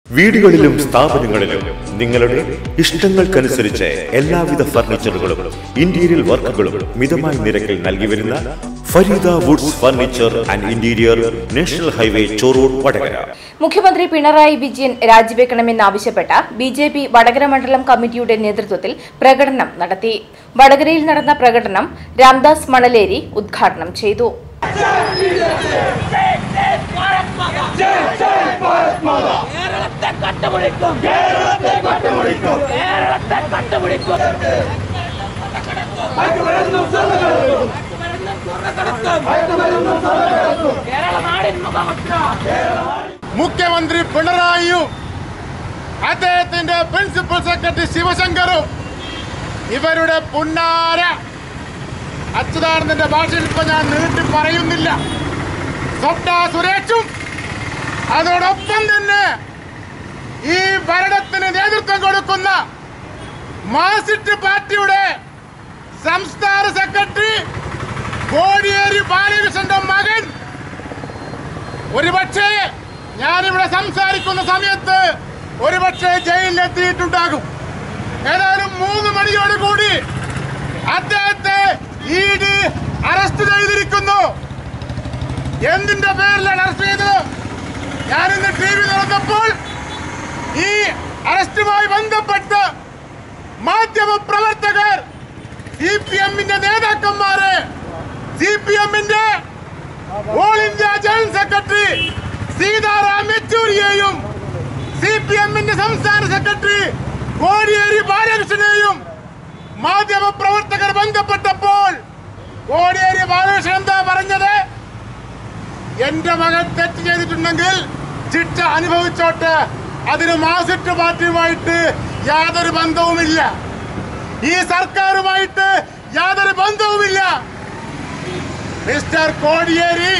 വീടുകളിലും സ്ഥാപനങ്ങളിലും നിങ്ങളുടെ ഇഷ്ടങ്ങൾക്കനുസരിച്ച് എല്ലാവിധ ഫർണിച്ചറുകളും ഇന്റീരിയർ വർക്കുകളും മിതമായ നിരക്കിൽ നൽകി വരുന്ന Fareeda woods furniture and interior national highway Chorur Vadakara മുഖ്യമന്ത്രി പിണറായി വിജയൻ രാജിവെക്കണമെന്നാവശ്യപ്പെട്ട ബി ജെ പി വടകര മണ്ഡലം കമ്മിറ്റിയുടെ നേതൃത്വത്തിൽ പ്രകടനം നടത്തി വടകരയിൽ നടന്ന പ്രകടനം രാംദാസ് മണലേരി ഉദ്ഘാടനം ചെയ്തു കേരളത്തെ കട്ടുപിടിക്കും കേരളത്തെ കട്ടുപിടിക്കും കേരളത്തെ കട്ടുപിടിക്കും കേരള നാടിൻ മുഖമുദ്ര മുഖ്യമന്ത്രി പിണറായിയും അദ്ദേഹത്തിന്റെ പ്രിൻസിപ്പൽ സെക്രട്ടറി ശിവശങ്കറും ഇവരുടെ പുന്നാര അച്യുതാനന്ദന്റെ ഭാഷയിൽ ഇപ്പൊ ഞാൻ നീട്ടി പറയുന്നില്ല സ്വപ്ന സുരേഷും അതോടൊപ്പം തന്നെ ഈ ഭരണത്തിന് നേതൃത്വം കൊടുക്കുന്ന മാസിറ്റ് പാർട്ടിയുടെ സംസ്ഥാന സെക്രട്ടറി കോടിയേരി ബാലകൃഷ്ണന്റെ മകൻ ഒരുപക്ഷേ ഞാനിവിടെ സംസാരിക്കുന്ന സമയത്ത് ഒരുപക്ഷെ ജയിലിലെത്തിയിട്ടുണ്ടാകും ഏതായാലും മൂന്ന് മണിയോട് കൂടി അദ്ദേഹത്തെ ഇ ഡി അറസ്റ്റ് ചെയ്തിരിക്കുന്നു എന്തിന്റെ പേരിലാണ് അറസ്റ്റ് ചെയ്തത് ഞാനിന്ന് ടി വി തുറന്നപ്പോൾ ഈ അറസ്റ്റുമായി ബന്ധപ്പെട്ട് മാധ്യമ പ്രവർത്തകർ സി പി എമ്മിന്റെ നേതാക്കന്മാരെ സി പി എമ്മിന്റെ all India general secretary Sitaram യെച്ചൂരിയെയും സി പി എമ്മിന്റെ സംസ്ഥാന സെക്രട്ടറി കോടിയേരി ബാലകൃഷ്ണനെയും മാധ്യമ പ്രവർത്തകർ ബന്ധപ്പെട്ടപ്പോൾ കോടിയേരി ബാലകൃഷ്ണൻ എന്താ പറഞ്ഞത് എന്റെ മകൻ തെറ്റ് ചെയ്തിട്ടുണ്ടെങ്കിൽ ശിക്ഷ അനുഭവിച്ചോട്ടെ അതിന് മാസിറ്റ് പാർട്ടിയുമായിട്ട് യാതൊരു ബന്ധവുമില്ല ഈ സർക്കാരുമായിട്ട് യാതൊരു ബന്ധവുമില്ല മിസ്റ്റർ കോടിയേരി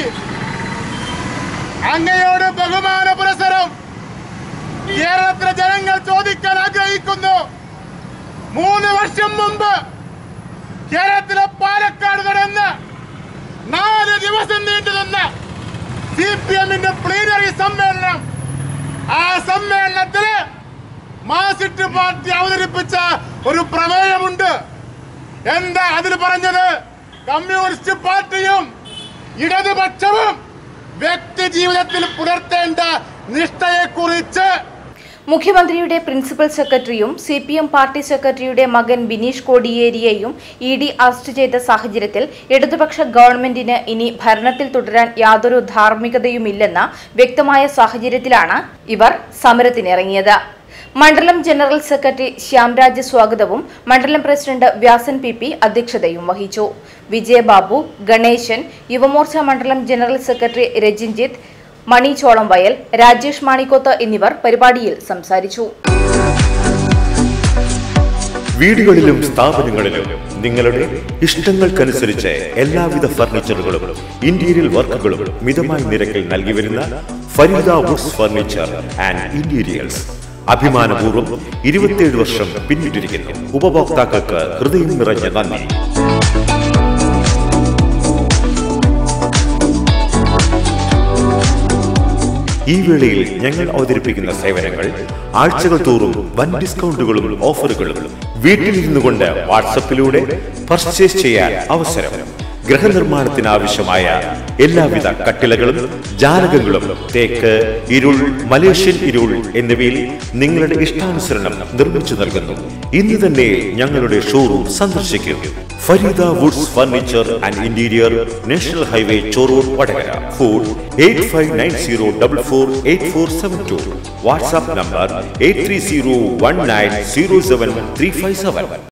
അങ്ങയോട് ബഹുമാന പുരസരം കേരളത്തിലെ ജനങ്ങൾ ചോദിക്കാൻ ആഗ്രഹിക്കുന്നു മൂന്ന് വർഷം മുമ്പ് കേരളത്തിലെ പാലക്കാട് നടന്ന് നാല് ദിവസം നീണ്ടു നിന്ന സി പി എമ്മിന്റെ പ്ലീനറി സമ്മേളനം ആ സമ്മേളനത്തില് മാസിറ്റ് പാർട്ടി അവതരിപ്പിച്ച ഒരു പ്രമേയമുണ്ട് എന്താ അതിൽ പറഞ്ഞത് കമ്മ്യൂണിസ്റ്റ് പാർട്ടിയും ഇടതുപക്ഷവും വ്യക്തി ജീവിതത്തിൽ പുലർത്തേണ്ട നിഷ്ഠയെക്കുറിച്ച് മുഖ്യമന്ത്രിയുടെ പ്രിൻസിപ്പൽ സെക്രട്ടറിയും സി പി എം പാർട്ടി സെക്രട്ടറിയുടെ മകൻ ബിനീഷ് കോടിയേരിയെയും ഇ ഡി അറസ്റ്റ് ചെയ്ത സാഹചര്യത്തിൽ ഇടതുപക്ഷ ഗവൺമെന്റിന് ഇനി ഭരണത്തിൽ തുടരാൻ യാതൊരു ധാർമ്മികതയുമില്ലെന്ന വ്യക്തമായ സാഹചര്യത്തിലാണ് ഇവർ സമരത്തിനിറങ്ങിയത് മണ്ഡലം ജനറൽ സെക്രട്ടറി ശ്യാംരാജ് സ്വാഗതവും മണ്ഡലം പ്രസിഡന്റ് വ്യാസൻ പി പി അധ്യക്ഷതയും വഹിച്ചു വിജയബാബു ഗണേശൻ യുവമോർച്ച മണ്ഡലം ജനറൽ സെക്രട്ടറി രജിൻജിത്ത് മണി ചോളം വയൽ രാജേഷ് മാണിക്കോത്ത് എന്നിവർ പരിപാടിയിൽ സംസാരിച്ചു വീടുകളിലും സ്ഥാപനങ്ങളിലും നിങ്ങളുടെ ഇഷ്ടങ്ങൾക്കനുസരിച്ച് എല്ലാവിധ ഫർണിച്ചറുകളും ഇന്റീരിയർ വർക്കുകളും മിതമായ നിരക്കിൽ നൽകി വരുന്ന Fareeda woods furniture and interiors അഭിമാനപൂർവ്വം ഇരുപത്തിയേഴ് വർഷം പിന്നിട്ടിരിക്കുന്നു ഉപഭോക്താക്കൾക്ക് ഹൃദയം നിറഞ്ഞ നന്ദി ഈ വേളയിൽ ഞങ്ങൾ അവതരിപ്പിക്കുന്ന സേവനങ്ങൾ ആഴ്ചകൾ തോറും വൻ ഡിസ്കൗണ്ടുകളും ഓഫറുകളും വീട്ടിലിരുന്നു കൊണ്ട് വാട്സപ്പിലൂടെ പർച്ചേസ് ചെയ്യാൻ അവസരം ഗൃഹനിർമ്മാണത്തിന് ആവശ്യമായ എല്ലാവിധ കട്ടിലകളും ജാലകങ്ങളും തേക്ക് ഇരുൾ മലേഷ്യൻ ഇരുൾ എന്നിവയിൽ നിങ്ങളുടെ ഇഷ്ടാനുസരണം നിർമ്മിച്ചു നൽകുന്നു ഇന്ന് തന്നെ ഞങ്ങളുടെ ഷോറൂം സന്ദർശിക്കൂ Fareeda woods furniture and interior national highway Chorur Vadakara phone eight five nine zero double four eight four seven two WhatsApp number eight three zero one nine zero seven three five seven